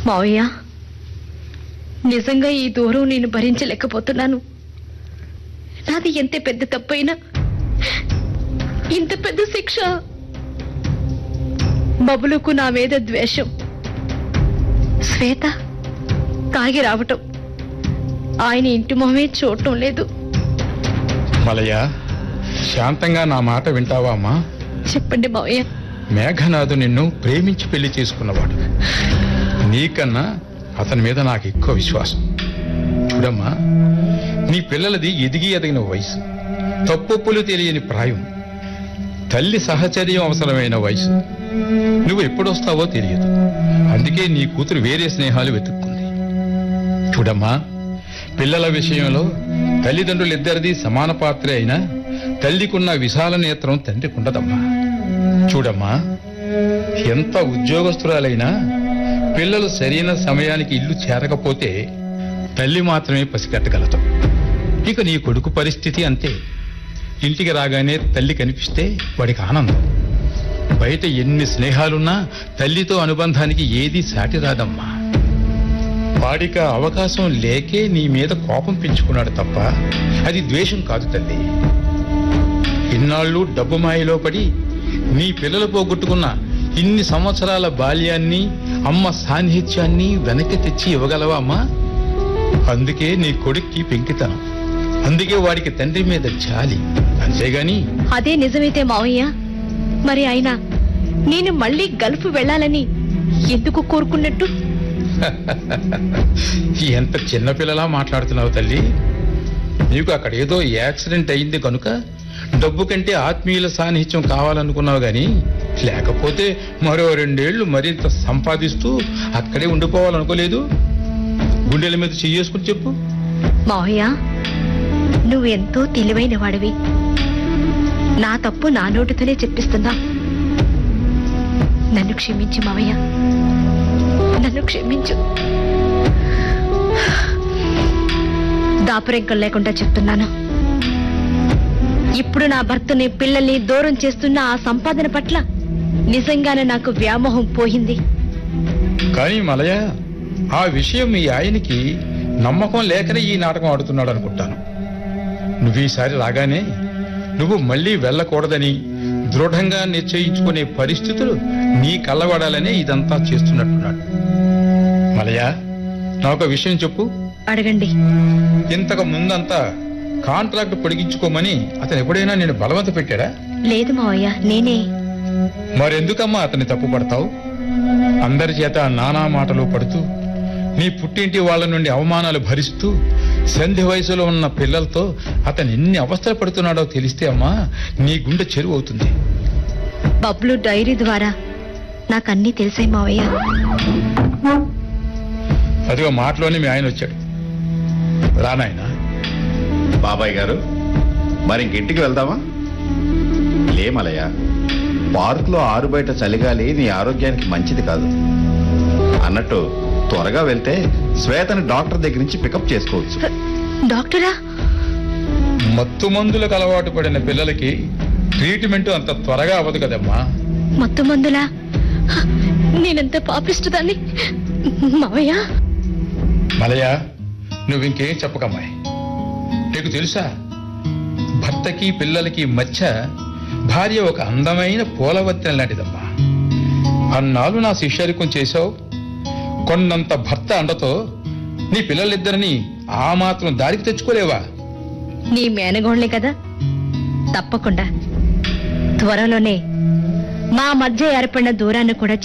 మావయ్య నిజంగా ఈ దూరం నేను భరించలేకపోతున్నాను నాది ఎంత పెద్ద తప్పైనా ఇంత పెద్ద శిక్ష బబులుకు నా మీద ద్వేషం శ్వేత తాగి రావటం ఆయన ఇంటి మొహమే చూడటం లేదు మలయ శాంతంగా నా మాట వింటావా అమ్మా చెప్పండి మావయ్య మేఘనాథు నిన్ను ప్రేమించి పెళ్లి చేసుకున్నవాడు నీకన్నా అతని మీద నాకు ఎక్కువ విశ్వాసం చూడమ్మా నీ పిల్లలది ఎదిగి ఎదిగిన వయసు తప్పొప్పులు తెలియని ప్రాయం తల్లి సహచర్యం అవసరమైన వయసు నువ్వు ఎప్పుడొస్తావో తెలియదు అందుకే నీ కూతురు వేరే స్నేహాలు వెతుక్కుంది చూడమ్మా పిల్లల విషయంలో తల్లిదండ్రులిద్దరిది సమాన పాత్రే అయినా తల్లికున్న విశాల నేత్రం తండ్రికుండదమ్మా చూడమ్మా ఎంత ఉద్యోగస్తురాలైనా పిల్లలు సరైన సమయానికి ఇల్లు చేరకపోతే తల్లి మాత్రమే పసిగట్టగలదు ఇక నీ కొడుకు పరిస్థితి అంతే ఇంటికి రాగానే తల్లి కనిపిస్తే వాడికి ఆనందం బయట ఎన్ని స్నేహాలున్నా తల్లితో అనుబంధానికి ఏదీ సాటి రాదమ్మా వాడికి ఆ అవకాశం లేకే నీ మీద కోపం పెంచుకున్నాడు తప్ప అది ద్వేషం కాదు తల్లి ఇన్నాళ్ళు డబ్బు మాయలో పడి నీ పిల్లలు పోగొట్టుకున్న ఇన్ని సంవత్సరాల బాల్యాన్ని అమ్మ సాన్నిహిత్యాన్ని వెనక్కి తెచ్చి ఇవ్వగలవా అమ్మా అందుకే నీ కొడుక్కి పెంకితనం అందుకే వాడికి తండ్రి మీద జాలి అంతేగాని అదే నిజమైతే మావయ్య మరి ఆయన నేను మళ్ళీ గల్ఫ్ వెళ్ళాలని ఎందుకు కోరుకున్నట్టు ఎంత చిన్నపిల్లలా మాట్లాడుతున్నావు తల్లి నీకు అక్కడ ఏదో యాక్సిడెంట్ అయింది కనుక డబ్బు కంటే ఆత్మీయుల సాన్నిహిత్యం కావాలనుకున్నావు గాని లేకపోతే మరో రెండేళ్లు మరింత సంపాదిస్తూ అక్కడే ఉండిపోవాలనుకోలేదు గుండెల మీద చెయ్యేసుకుని చెప్పు మావయ్య నువ్వెంతో తెలివైన వాడివి నా తప్పు నా నోటితోనే చెప్పిస్తున్నా నన్ను క్షమించు మావయ్య నన్ను క్షమించు దాపరింకం లేకుండా చెప్తున్నాను ఇప్పుడు నా భర్తని పిల్లల్ని దూరం చేస్తున్న ఆ సంపాదన పట్ల నిజంగానే నాకు వ్యామోహం పోయింది కానీ మలయ ఆ విషయం మీ ఆయనకి నమ్మకం లేకనే ఈ నాటకం ఆడుతున్నాడు అనుకుంటాను నువ్వు ఈసారి రాగానే నువ్వు మళ్ళీ వెళ్ళకూడదని దృఢంగా నిశ్చయించుకునే పరిస్థితులు నీ కళ్ళబడాలనే ఇదంతా చేస్తున్నట్టున్నాడు మలయ నాకు విషయం చెప్పు అడగండి ఇంతకు ముందంతా కాంట్రాక్ట్ పొడిగించుకోమని అతను ఎప్పుడైనా నేను బలవంత పెట్టాడా లేదు మావయ్య నేనే మరెందుకమ్మా అతన్ని తప్పు పడతావు అందరి చేత నానా మాటలు పడుతూ నీ పుట్టింటి వాళ్ళ నుండి అవమానాలు భరిస్తూ సంధి వయసులో ఉన్న పిల్లలతో అతను ఎన్ని అవస్థలు పడుతున్నాడో తెలిస్తే అమ్మా నీ గుండె చెరువు అవుతుంది బబ్లు డైరీ ద్వారా నాకన్నీ తెలిసాయి మావయ్య అదిగో మాటలోనే మీ ఆయన వచ్చాడు రానాయనా బాబాయ్ గారు మరి ఇంకింటికి వెళ్దామా లేమలయ్య పార్కులో ఆరు బయట చలిగాలి నీ ఆరోగ్యానికి మంచిది కాదు అన్నట్టు త్వరగా వెళ్తే శ్వేతని డాక్టర్ దగ్గర నుంచి పికప్ చేసుకోవచ్చు డాక్టరా మత్తు మందులకు అలవాటు పడిన పిల్లలకి ట్రీట్మెంట్ అంత త్వరగా అవ్వదు కదమ్మా మొత్తం మందులా హ, నేనెంత పాపిస్తుందాన్ని మావయ్య మలయ నువ్వు ఇంకేం చెప్పకమ్మాయి నీకు తెలుసా భర్తకి పిల్లలకి మధ్య భార్య ఒక అందమైన పూలవత్తెన లాంటిదమ్మా అన్నాళ్ళు నా శిష్యరికం చేశావు కొన్నంత భర్త అండతో నీ పిల్లలిద్దరిని ఆ మాత్రం దారికి తెచ్చుకోలేవా నీ మేనగోళ్లే కదా తప్పకుండా త్వరలోనే మా మధ్య ఏర్పడిన దూరాన్ని కూడా